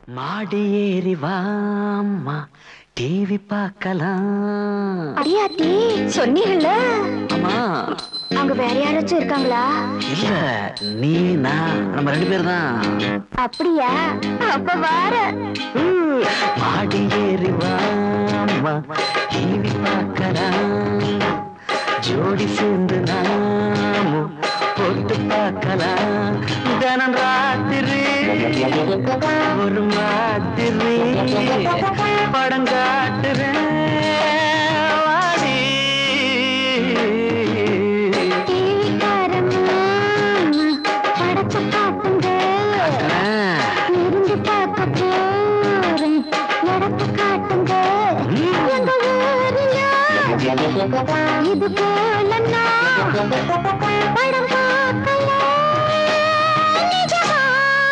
மாடி ஏறி வாம்மா டிவி பார்க்கலாம் அடியாத்தி சொன்னீங்கல்ல ஆமா அங்க வேற யாராச்சும் இருக்காங்களா இல்ல நீ நான் நம்ம ரெண்டு பேர் தான் அப்படியா அப்ப வார மாடி ஏறி வாம்மா டிவி பார்க்கலாம் ஜோடி சேர்ந்து நாமும் போட்டு பார்க்கலாம் தினம் ராத்திரி ஒரு மாதிரி படம் காட்டுறேன் வாடி. படத்தை காட்டுங்க காட்டுறேன். இருந்து பார்க்க போறேன் இடத்தை காட்டுங்க எங்க ஊரில் இது போல நான் படம் பார்க்கல நிஜமா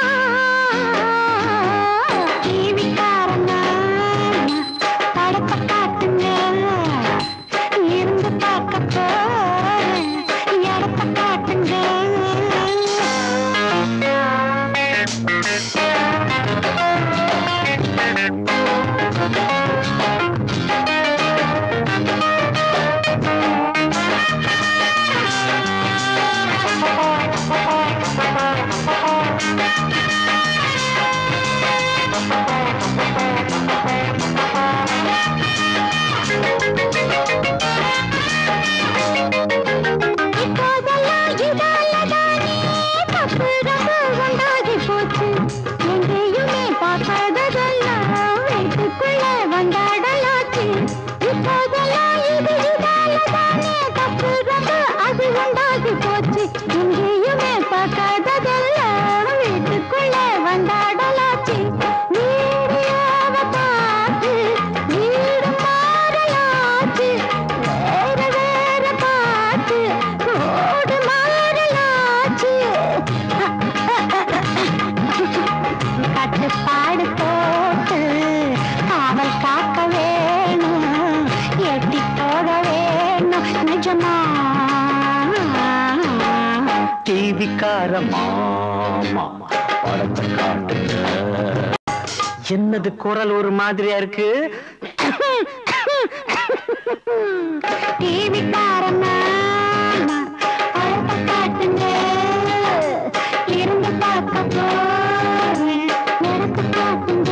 டிவிக்காரனா படத்தை காட்டுங்க இருந்து பார்க்க போறேன் இடத்தை காட்டுங்க இப்போதெல்லாம் இதாலதானே தப்பு ரொம்ப உண்டாகி போச்சு. எங்கேயுமே பார்க்காததெல்லாம் வீட்டுக்குள்ள வந்தாடலாச்சு. இப்போதெல்லாம் இது இதாலதானே தப்பு ரொம்ப அது உண்டாகி போச்சு. எங்கேயுமே பார்க்காததெல்லாம் வீட்டுக்குள்ள வந்தாடலாச்சு. வீடியோவை பார்த்து வீடு மாறலாச்சு. வேற வேற பாட்டு ஓடு மாறலாச்சு கட்டுப்பாடு போட்டு காவல் காக்க வேணும் எட்டி போக வேணும் நிஜமா டிவிக்கார மாமா படத்தை காட்டுங்க என்னது குரல் ஒரு மாதிரியா இருக்கு டிவிக்காரம்மா படத்தை காட்டுங்க இருந்து பார்க்க போறேன் இடத்தை காட்டுங்க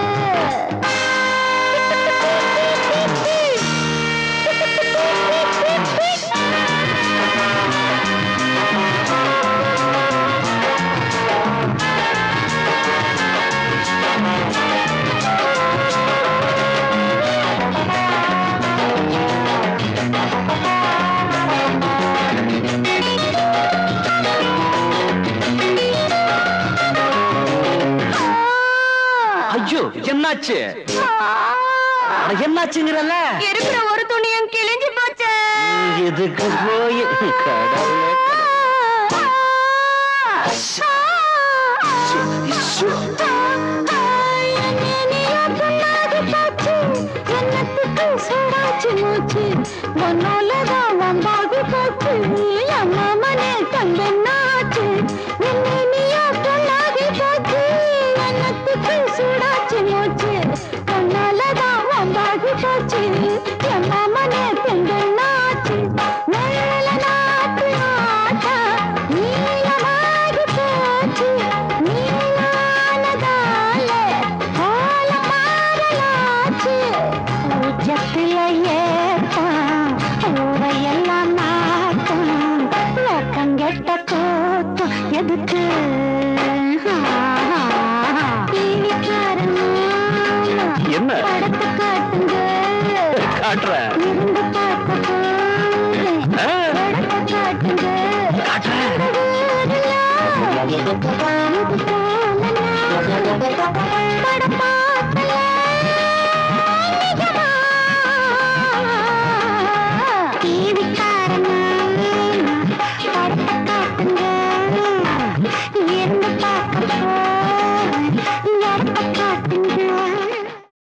ஐயோ என்னாச்சு அட, என்னாச்சுங்கிறல்ல இருக்கிற ஒரு துணியும் கிழிஞ்சு போச்சு எதுக்கு போய் கடவுளே போச்சு என் மாமனே தெங்கள் நாச்சு நல்ல நாட்டு ஆட்டா நீளமாகி போச்சு நீளானதால கோலம் மாறலாச்சு உச்சத்துல ஏத்தம் ஊரையெல்லாம் நாட்டம் லோக்கங்கெட்ட கூத்தம் எதுக்கு என்ன? படத்தை காட்டுங்க காட்டுறேன் இருந்து பார்க்க போறேன் ஆ. படத்தை காட்டுங்க காட்டுறேன் படம்